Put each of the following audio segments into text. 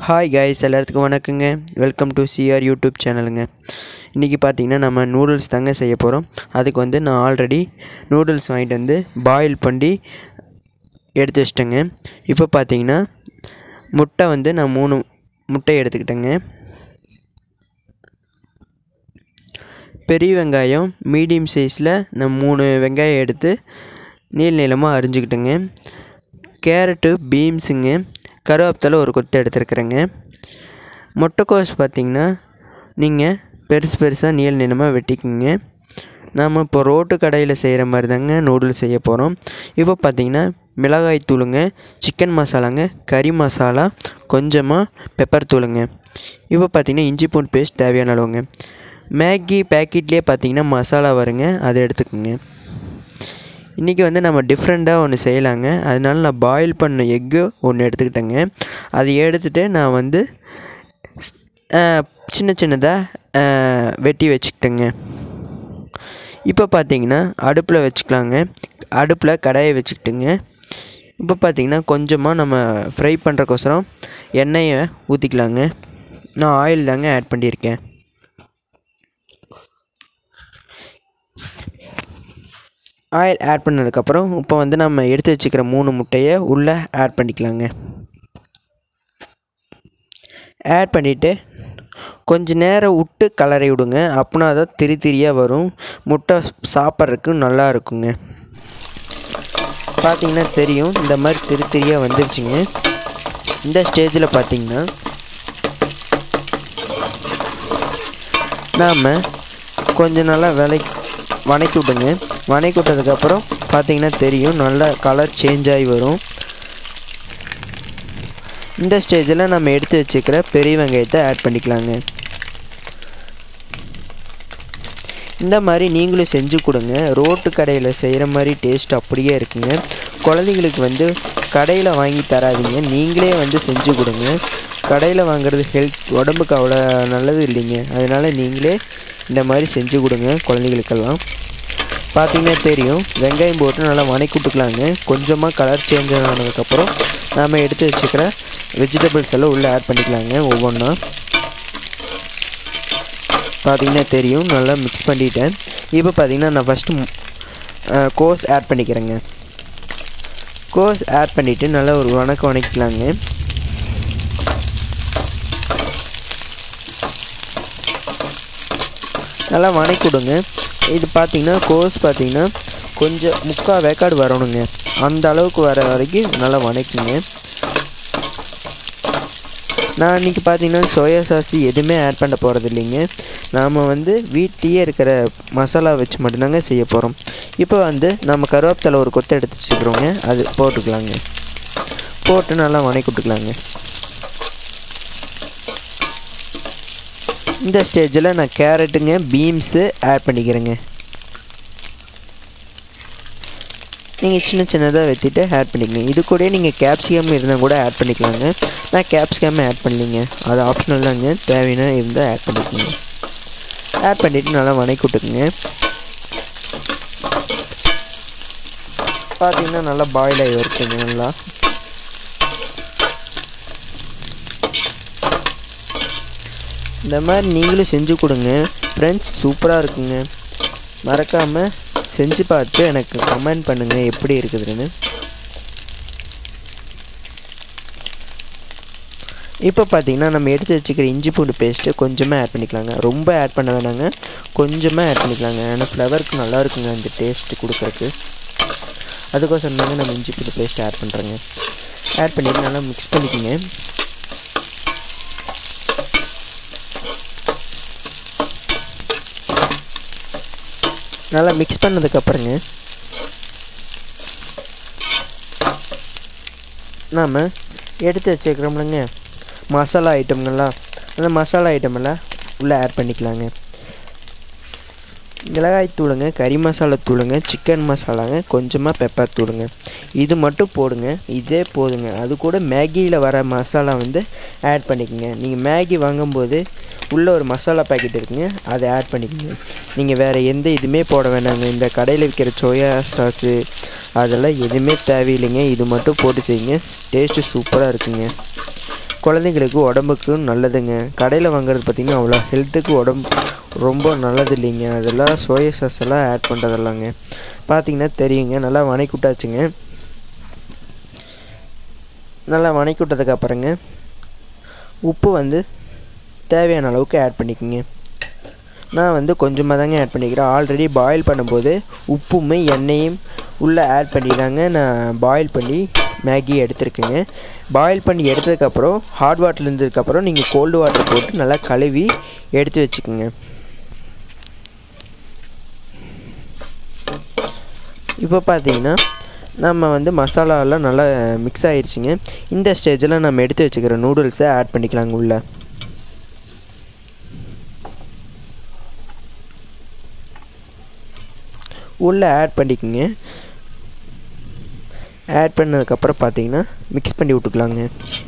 hi guys எல்லாத்துக்கும் வணக்கங்க welcome to CR YouTube சேனலுங்க இன்றைக்கி பார்த்தீங்கன்னா நம்ம நூடுல்ஸ் தாங்க செய்ய போகிறோம் அதுக்கு வந்து நான் ஆல்ரெடி நூடுல்ஸ் வாங்கிட்டு வந்து பாயில் பண்ணி எடுத்து வச்சிட்டேங்க இப்போ பார்த்தீங்கன்னா முட்டை வந்து நான் மூணு முட்டை எடுத்துக்கிட்டேங்க பெரிய வெங்காயம் மீடியம் சைஸில் நான் மூணு வெங்காயம் எடுத்து நீள் நீளமாக அரிஞ்சுக்கிட்டேங்க கேரட்டு பீன்ஸுங்க கருவேப்பிலை ஒரு கொத்து எடுத்துருக்குறேங்க முட்டைக்கோஸ் பார்த்திங்கன்னா நீங்கள் பெருசு பெருசாக நீள் நீளமாக வெட்டிக்குங்க நாம் இப்போ ரோட்டு கடையில் செய்கிற மாதிரி தாங்க நூடுல்ஸ் செய்ய போகிறோம் இப்போ பார்த்தீங்கன்னா மிளகாய் தூளுங்க சிக்கன் மசாலாங்க கறி மசாலா கொஞ்சமாக பெப்பர் தூளுங்க இப்போ பார்த்தீங்கன்னா இஞ்சி பூண்டு பேஸ்ட் தேவையான அளவுங்க மேகி பேக்கெட்லேயே பார்த்தீங்கன்னா மசாலா வருங்க அதை எடுத்துக்கோங்க இன்றைக்கி வந்து நம்ம டிஃப்ரெண்ட்டாக ஒன்று செய்யலாங்க அதனால நான் பாயில் பண்ண எக்கு ஒன்று எடுத்துக்கிட்டேங்க அதை எடுத்துகிட்டு நான் வந்து சின்ன சின்னதாக வெட்டி வச்சுக்கிட்டேங்க இப்போ பார்த்தீங்கன்னா அடுப்பில் வச்சுக்கலாங்க அடுப்பில் கடாயை வச்சுக்கிட்டுங்க இப்போ பார்த்தீங்கன்னா கொஞ்சமாக நம்ம ஃப்ரை பண்ணுறக்கோசரம் எண்ணெயை ஊற்றிக்கலாங்க நான் ஆயில் தாங்க ஆட் பண்ணியிருக்கேன் ஆயில் ஆட் பண்ணதுக்கப்புறம் இப்போ வந்து நம்ம எடுத்து வச்சுக்கிற மூணு முட்டையை உள்ளே ஆட் பண்ணிக்கலாங்க ஆட் பண்ணிவிட்டு கொஞ்ச நேரம் விட்டு கலரை விடுங்க அப்படின்னா தான் திரி திரியாக வரும் முட்டை சாப்பிட்றதுக்கு நல்லா இருக்குங்க பார்த்தீங்கன்னா தெரியும் இந்த மாதிரி திரி திரியாக வந்துருச்சுங்க இந்த ஸ்டேஜில் பார்த்தீங்கன்னா நாம் கொஞ்ச நாளா விலை வணக்கி விடுங்க வணக்கி விட்டதுக்கப்புறம் பார்த்தீங்கன்னா தெரியும் நல்லா கலர் சேஞ்ச் ஆகி வரும் இந்த ஸ்டேஜில் நம்ம எடுத்து வச்சுக்கிற பெரிய வெங்காயத்தை ஆட் பண்ணிக்கலாங்க இந்த மாதிரி நீங்களும் செஞ்சு கொடுங்க ரோட்டு கடையில் செய்கிற மாதிரி டேஸ்ட் அப்படியே இருக்குங்க குழந்தைங்களுக்கு வந்து கடையில் வாங்கி தராதீங்க நீங்களே வந்து செஞ்சு கொடுங்க கடையில் வாங்குறது ஹெல்த் உடம்புக்கு அவ்வளோ நல்லது இல்லைங்க அதனால் நீங்களே இந்த மாதிரி செஞ்சு கொடுங்க குழந்தைகளுக்கெல்லாம் பார்த்தீங்கன்னா தெரியும் வெங்காயம் போட்டு நல்லா வணக்கி விட்டுக்கலாங்க கொஞ்சமாக கலர் சேஞ்ச் ஆனதுக்கப்புறம் நாம் எடுத்து வச்சுக்கிற வெஜிடபிள்ஸ் எல்லாம் உள்ளே ஆட் பண்ணிக்கலாங்க ஒவ்வொன்றா பார்த்தீங்கன்னா தெரியும் நல்லா மிக்ஸ் பண்ணிட்டேன் இப்போ பார்த்தீங்கன்னா நான் ஃபஸ்ட்டு கோஸ் ஆட் பண்ணிக்கிறேங்க கோஸ் ஆட் பண்ணிவிட்டு நல்லா ஒரு வணக்கம் வணக்கிக்கலாங்க நல்லா வணக்கி விடுங்க இது பார்த்திங்கன்னா கோஸ் பார்த்திங்கன்னா கொஞ்சம் முக்கால் வேக்காடு வரணுங்க அந்த அளவுக்கு வர வரைக்கும் நல்லா வணக்குங்க நான் இன்றைக்கி பார்த்தீங்கன்னா சோயா சாஸ் எதுவுமே ஆட் பண்ண போகிறது இல்லைங்க நாம் வந்து வீட்லேயே இருக்கிற மசாலா வச்சு மட்டும்தாங்க செய்ய போகிறோம் இப்போ வந்து நம்ம கருவேப்பிலை ஒரு கொத்தை எடுத்து வச்சுக்கிறோங்க அது போட்டுக்கலாங்க போட்டு நல்லா வணக்கி விட்டுக்கலாங்க இந்த ஸ்டேஜில் நான் கேரட்டுங்க பீன்ஸு ஆட் பண்ணிக்கிறேங்க நீங்கள் சின்ன சின்னதாக வெட்டிட்டு ஆட் பண்ணிக்கங்க இது கூட நீங்கள் கேப்சிகம் இருந்தால் கூட ஆட் பண்ணிக்கலாங்க நான் கேப்சிகம் ஆட் பண்ணலிங்க அது ஆப்ஷனல் தாங்க தேவையான இருந்தால் ஆட் பண்ணிக்கோங்க ஆட் பண்ணிவிட்டு நல்லா வணக்கி விட்டுக்குங்க பார்த்தீங்கன்னா நல்லா பாயில் ஆகி வருதுங்க நல்லா இந்த மாதிரி நீங்களும் செஞ்சு கொடுங்க ஃப்ரெண்ட்ஸ் சூப்பராக இருக்குங்க மறக்காமல் செஞ்சு பார்த்து எனக்கு கமெண்ட் பண்ணுங்கள் எப்படி இருக்குதுன்னு இப்போ பார்த்தீங்கன்னா நம்ம எடுத்து வச்சுக்கிற இஞ்சி பூண்டு பேஸ்ட்டு கொஞ்சமாக ஆட் பண்ணிக்கலாங்க ரொம்ப ஆட் பண்ண வேணாங்க கொஞ்சமாக ஆட் பண்ணிக்கலாங்க ஏன்னா ஃப்ளவருக்கு நல்லா இருக்குங்க அந்த டேஸ்ட்டு கொடுக்குறக்கு அதுக்கோசரம் தாங்க நம்ம இஞ்சி பூண்டு பேஸ்ட்டு ஆட் பண்ணுறோங்க ஆட் பண்ணிவிட்டு நல்லா மிக்ஸ் பண்ணிக்கோங்க நல்லா மிக்ஸ் பண்ணதுக்கப்புறங்க நாம் எடுத்து வச்சுக்கிறோம்லங்க மசாலா ஐட்டம்கள்லாம் அந்த மசாலா ஐட்டமெல்லாம் உள்ளே ஆட் பண்ணிக்கலாங்க மிளகாய் தூளுங்க கறி மசாலா தூளுங்க சிக்கன் மசாலாங்க கொஞ்சமாக பெப்பர் தூளுங்க இது மட்டும் போடுங்க இதே போதுங்க அது கூட மேகியில் வர மசாலா வந்து ஆட் பண்ணிக்கோங்க நீங்கள் மேகி வாங்கும்போது உள்ளே ஒரு மசாலா பேக்கெட் இருக்குங்க அதை ஆட் பண்ணிக்கோங்க நீங்கள் வேறு எந்த இதுவுமே போட வேண்டாங்க இந்த கடையில் விற்கிற சோயா சாஸு அதெல்லாம் எதுவுமே தேவையில்லைங்க இது மட்டும் போட்டு செய்யுங்க டேஸ்ட்டு சூப்பராக இருக்குங்க குழந்தைங்களுக்கு உடம்புக்கும் நல்லதுங்க கடையில் வாங்குறது பார்த்திங்கன்னா அவ்வளோ ஹெல்த்துக்கு உடம்பு ரொம்ப நல்லது இல்லைங்க அதெல்லாம் சோயா சாஸ் எல்லாம் ஆட் பண்ணுறதெல்லாங்க பார்த்தீங்கன்னா தெரியுங்க நல்லா வணக்கி விட்டாச்சுங்க நல்லா வணக்கி விட்டதுக்கு அப்புறங்க உப்பு வந்து தேவையான அளவுக்கு ஆட் பண்ணிக்கோங்க நான் வந்து கொஞ்சமாக தாங்க ஆட் பண்ணிக்கிறேன் ஆல்ரெடி பாயில் பண்ணும்போது உப்புமே எண்ணெயும் உள்ளே ஆட் பண்ணி தாங்க நான் பாயில் பண்ணி மேகி எடுத்துருக்கேங்க பாயில் பண்ணி எடுத்ததுக்கப்புறம் ஹாட் வாட்டர் இருந்ததுக்கப்புறம் நீங்கள் கோல்டு வாட்டர் போட்டு நல்லா கழுவி எடுத்து வச்சுக்கோங்க இப்போ பார்த்தீங்கன்னா நம்ம வந்து மசாலாலாம் நல்லா மிக்ஸ் ஆயிடுச்சுங்க இந்த ஸ்டேஜில் நம்ம எடுத்து வச்சுக்கிற நூடுல்ஸை ஆட் பண்ணிக்கலாங்க உள்ள உள்ளே ஆட் பண்ணிக்கோங்க ஆட் பண்ணதுக்கப்புறம் பார்த்தீங்கன்னா மிக்ஸ் பண்ணி விட்டுக்கலாங்க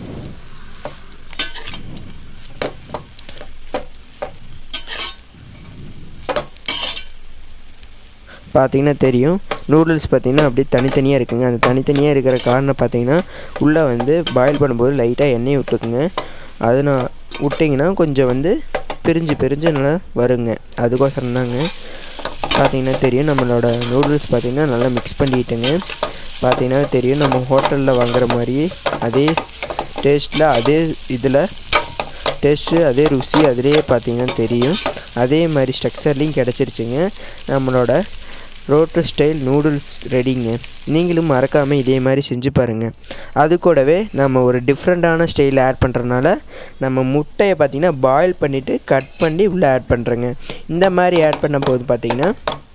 பார்த்தீங்கன்னா தெரியும் நூடுல்ஸ் பார்த்தீங்கன்னா அப்படியே தனித்தனியாக இருக்குங்க அந்த தனித்தனியாக இருக்கிற காரணம் பார்த்தீங்கன்னா உள்ளே வந்து பாயில் பண்ணும்போது லைட்டாக எண்ணெய் விட்டுக்குங்க அது நான் விட்டிங்கன்னா கொஞ்சம் வந்து பிரிஞ்சு பிரிஞ்சு நல்லா வருங்க அதுக்கோசரம் தாங்க பார்த்தீங்கன்னா தெரியும் நம்மளோட நூடுல்ஸ் பார்த்தீங்கன்னா நல்லா மிக்ஸ் பண்ணிட்டுங்க பார்த்தீங்கன்னா தெரியும் நம்ம ஹோட்டலில் வாங்குற மாதிரியே அதே டேஸ்ட்டில் அதே இதில் டேஸ்ட்டு அதே ருசி அதிலே பார்த்தீங்கன்னா தெரியும் அதே மாதிரி ஸ்ட்ரக்சர்லேயும் கிடச்சிருச்சுங்க நம்மளோட ரோட்டு ஸ்டைல் நூடுல்ஸ் ரெடிங்க நீங்களும் மறக்காமல் இதே மாதிரி செஞ்சு பாருங்கள் அது கூடவே நம்ம ஒரு டிஃப்ரெண்ட்டான ஸ்டைலில் ஆட் பண்ணுறதுனால நம்ம முட்டையை பார்த்திங்கன்னா பாயில் பண்ணிவிட்டு கட் பண்ணி உள்ளே ஆட் பண்ணுறேங்க இந்த மாதிரி ஆட் பண்ண போது பார்த்திங்கன்னா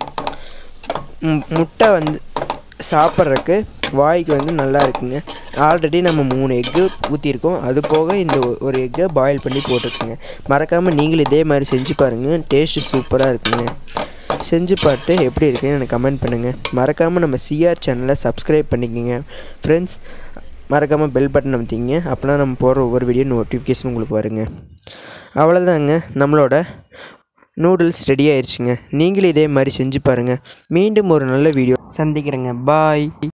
முட்டை வந்து சாப்பிட்றதுக்கு வாய்க்கு வந்து நல்லா இருக்குங்க ஆல்ரெடி நம்ம மூணு எக்கு ஊற்றிருக்கோம் அது போக இந்த ஒரு எக்கை பாயில் பண்ணி போட்டிருக்குங்க மறக்காமல் நீங்களும் இதே மாதிரி செஞ்சு பாருங்கள் டேஸ்ட்டு சூப்பராக இருக்குங்க செஞ்சு பார்த்து எப்படி இருக்குன்னு எனக்கு கமெண்ட் பண்ணுங்கள் மறக்காமல் நம்ம சிஆர் சேனலை சப்ஸ்கிரைப் பண்ணிக்கோங்க ஃப்ரெண்ட்ஸ் மறக்காமல் பெல் பட்டன் அமைத்திங்க அப்போனா நம்ம போகிற ஒவ்வொரு வீடியோ நோட்டிஃபிகேஷன் உங்களுக்கு வருங்க அவ்வளோதாங்க நம்மளோட நூடுல்ஸ் ரெடி ஆயிடுச்சுங்க நீங்களும் இதே மாதிரி செஞ்சு பாருங்கள் மீண்டும் ஒரு நல்ல வீடியோ சந்திக்கிறேங்க பாய்